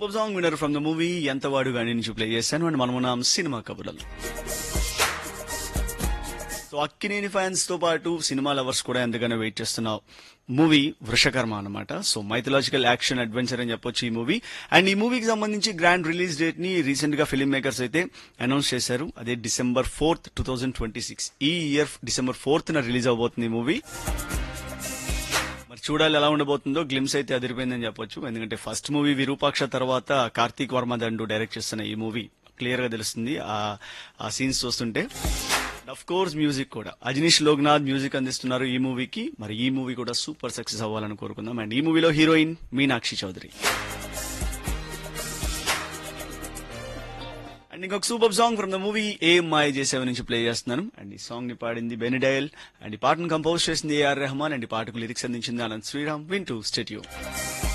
super song వినర్ from the movie ఎంత వాడు గాని నుంచి ప్లే చేశాను అండ్ మనం ఉన్నాం సినిమా కబుర్లలో సో అక్కినేని ఫ్యాన్స్ తో పాటు సినిమా లవర్స్ కూడా ఎంతగానో వెయిట్ చేస్తున్న మూవీ వృషకర్మ అన్నమాట సో మైథలాజికల్ యాక్షన్ అడ్వెంచర్ అని చెప్పొచ్చు ఈ మూవీ అండ్ ఈ మూవీకి సంబంధించి గ్రాండ్ రిలీజ్ డేట్ ని రీసెంట్ గా ఫిల్మ్ మేకర్స్ అయితే అనౌన్స్ చేశారు అదే December fourth two thousand twenty six ఈ ఇయర్ డిసెంబర్ ఫోర్త్ న రిలీజ్ అవబోతుంది ఈ మూవీ మరి చూడాలి ఎలా ఉండబోతుందో గ్లిమ్స్ అయితే అదిరిపోయిందని చెప్పొచ్చు ఎందుకంటే ఫస్ట్ మూవీ విరూపాక్ష తర్వాత కార్తీక్ వర్మ దండు డైరెక్ట్ చేస్తున్న ఈ మూవీ క్లియర్ గా తెలుస్తుంది ఆ ఆ సీన్స్ చూస్తుంటే అఫ్ కోర్స్ మ్యూజిక్ కూడా అజనీష్ లోక్నాథ్ మ్యూజిక్ అందిస్తున్నారు ఈ మూవీకి మరి ఈ మూవీ కూడా సూపర్ సక్సెస్ అవ్వాలని కోరుకుందాం అండ్ ఈ మూవీలో హీరోయిన్ మీనాక్షి చౌదరి అండ్ ఇంకొక super song from the movie Ye Maaya Chesave నుంచి ప్లే చేస్తున్నాను అండ్ ఈ సాంగ్ ని పాడింది బెనిడైల్ అండ్ ఈ పాటను కంపోజ్ చేసింది ఏఆర్ రెహమాన్ అండ్ ఈ పాటకు లిరిక్స్ అందించింది అనంత్ శ్రీరామ్ వింటూ స్టేట్యూ